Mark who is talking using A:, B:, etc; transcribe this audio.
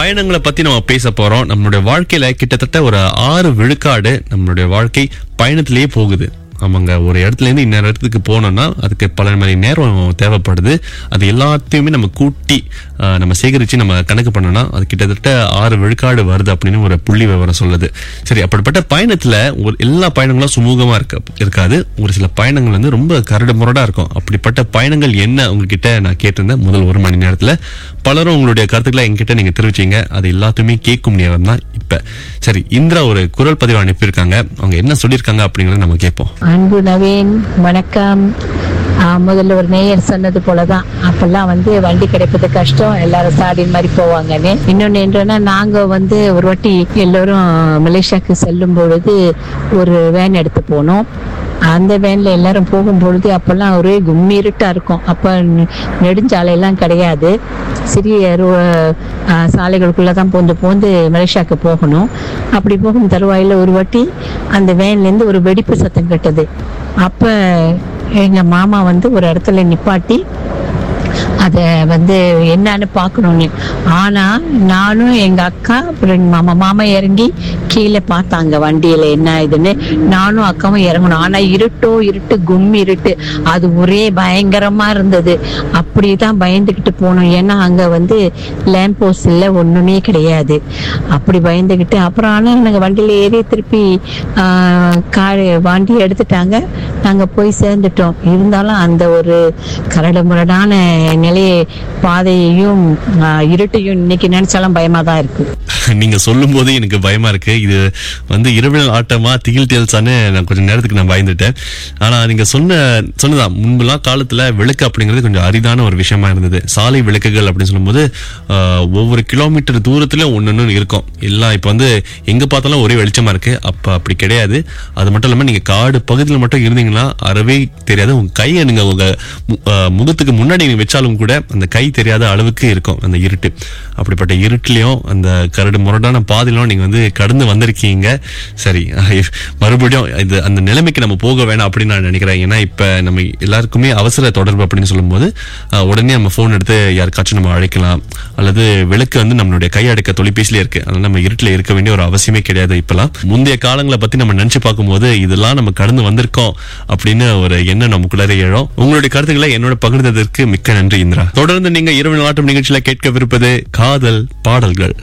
A: பயணங்களை பத்தி நம்ம பேச போறோம் நம்மளுடைய வாழ்க்கையில கிட்டத்தட்ட ஒரு ஆறு விழுக்காடு நம்மளுடைய வாழ்க்கை பயணத்திலேயே போகுது ஆமாங்க ஒரு இடத்துல இருந்து இன்னொரு இடத்துக்கு போனோம்னா அதுக்கு பல மணி நேரம் தேவைப்படுது அது எல்லாத்தையுமே நம்ம கூட்டி ஆஹ், நம்ம சேகரிச்சு நம்ம கணக்கு பண்ணோம்னா அது கிட்டத்தட்ட ஆறு விழுக்காடு வருது அப்படின்னு ஒரு புள்ளி விவரம் சொல்லுது சரி அப்படிப்பட்ட பயணத்துல ஒரு எல்லா பயணங்களும் சுமூகமா இருக்க இருக்காது ஒரு சில பயணங்கள் வந்து ரொம்ப கரடு முரடா இருக்கும் அப்படிப்பட்ட பயணங்கள் என்ன உங்ககிட்ட நான் கேட்டிருந்தேன் முதல் ஒரு மணி நேரத்துல பலரும் உங்களுடைய கருத்துக்களை என்கிட்ட நீங்க தெரிவிச்சீங்க அது எல்லாத்தையுமே கேட்கும் நேரம் தான் இப்ப சரி இந்திரா ஒரு குரல் பதிவு அனுப்பியிருக்காங்க அவங்க என்ன சொல்லியிருக்காங்க அப்படிங்கறத நம்ம கேட்போம்
B: அன்பு நவீன் வணக்கம் ஆ, முதல்ல ஒரு நேயர் சொன்னது போலதான் அப்பெல்லாம் வந்து வண்டி கிடைப்பது கஷ்டம் எல்லாரும் சாடின் மாதிரி போவாங்கன்னு இன்னொன்னு என்னன்னா நாங்க வந்து ஒரு வாட்டி எல்லோரும் மலேசியாவுக்கு செல்லும் பொழுது ஒரு வேன் எடுத்து போனோம் அந்த வேன்ல எல்லாரும் போகும் பொழுது அப்பெல்லாம் ஒரே கும்மி இருட்டா இருக்கும் அப்ப நெ- நெடுஞ்சாலையெல்லாம் கிடையாது சிறிய ரோ- ஆ, சாலைகளுக்குள்ள தான் போந்து போந்து மலேசியாவுக்கு போகணும் அப்படி போகும் தருவாயில ஒரு வாட்டி அந்த வேன்ல இருந்து ஒரு வெடிப்பு சத்தம் கேட்டது அப்ப எங்க மாமா வந்து ஒரு இடத்துல நிப்பாட்டி அதை வந்து என்னன்னு பார்க்கணும்னு ஆனா நானும் எங்க அக்கா அப்புறம் எங்க மாமா மாமா இறங்கி கீழே பார்த்தாங்க வண்டியில என்ன இதுன்னு நானும் அக்காவும் இறங்கணும் ஆனா இருட்டோ இருட்டு கும் இருட்டு அது ஒரே பயங்கரமா இருந்தது அப்படிதான் பயந்துகிட்டு போனோம் ஏன்னா அங்க வந்து லேம்ப் போஸ்ட் இல்ல ஒண்ணுமே கிடையாது அப்படி பயந்துகிட்டு அப்புறம் ஆனா நாங்க வண்டியில ஏறி திருப்பி ஆஹ், காரு வண்டி எடுத்துட்டாங்க நாங்க போய் சேர்ந்துட்டோம் இருந்தாலும் அந்த ஒரு கரடு முரடான நிலையை பாதையையும் ஆஹ், இருட்டையும் இன்னைக்கு நினைச்சாலும் பயமா தான் இருக்கு
A: நீங்க சொல்லும் போதே எனக்கு பயமா இருக்கு இது வந்து இரவில் ஆட்டமா திகில் டேல்ஸான்னு நான் கொஞ்சம் நேரத்துக்கு நான் பயந்துட்டேன் ஆனா நீங்க சொன்ன சொன்னதான் முன்பெல்லாம் காலத்துல விளக்கு அப்படிங்கிறது கொஞ்சம் அரிதான ஒரு விஷயமா இருந்தது சாலை விளக்குகள் அப்படின்னு சொல்லும்போது ஆஹ், ஒவ்வொரு கிலோமீட்டர் தூரத்துல ஒன்னொன்னு இருக்கும் எல்லாம் இப்ப வந்து எங்க பார்த்தாலும் ஒரே வெளிச்சமா இருக்கு அப்ப அப்படி கிடையாது அது மட்டும் இல்லாம நீங்க காடு பகுதியில் மட்டும் இருந்தீங்கன்னா அறவே தெரியாது உங்க கையை நீங்க உங்க மு- ஆஹ், முகத்துக்கு முன்னாடி நீங்க வச்சாலும் கூட அந்த கை தெரியாத அளவுக்கு இருக்கும் அந்த இருட்டு அப்படிப்பட்ட இருட்டுலயும் அந்த கரடு முரடான பாதையிலும் நீங்க வந்து கடந்து வந்திருக்கீங்க சரி அஹ் மறுபடியும் இது அந்த நிலைமைக்கு நம்ம போக வேணாம் அப்படின்னு நான் நினைக்கிறேன் ஏன்னா இப்ப நம்ம எல்லாருக்குமே அவசர தொடர்பு அப்படின்னு சொல்லும்போது அஹ், உடனே நம்ம போன் எடுத்து யாருக்காச்சும் நம்ம அழைக்கலாம் அல்லது விளக்கு வந்து நம்மளுடைய கையடக்க தொலைபேசியிலே இருக்கு அதனால நம்ம இருட்டுல இருக்க வேண்டிய ஒரு அவசியமே கிடையாது இப்பெல்லாம் முந்தைய காலங்களை பத்தி நம்ம நினைச்சு பார்க்கும்போது இதெல்லாம் நம்ம கடந்து வந்திருக்கோம் அப்படின்னு ஒரு எண்ணம் நமக்குள்ளார எழும் உங்களுடைய கருத்துக்களை என்னோட பகிர்ந்ததற்கு மிக்க நன்றி இந்திரா தொடர்ந்து நீங்க இரவு நாட்டம் நிகழ்ச்சியில கேட்கவிருப்பது காதல் பாடல்கள்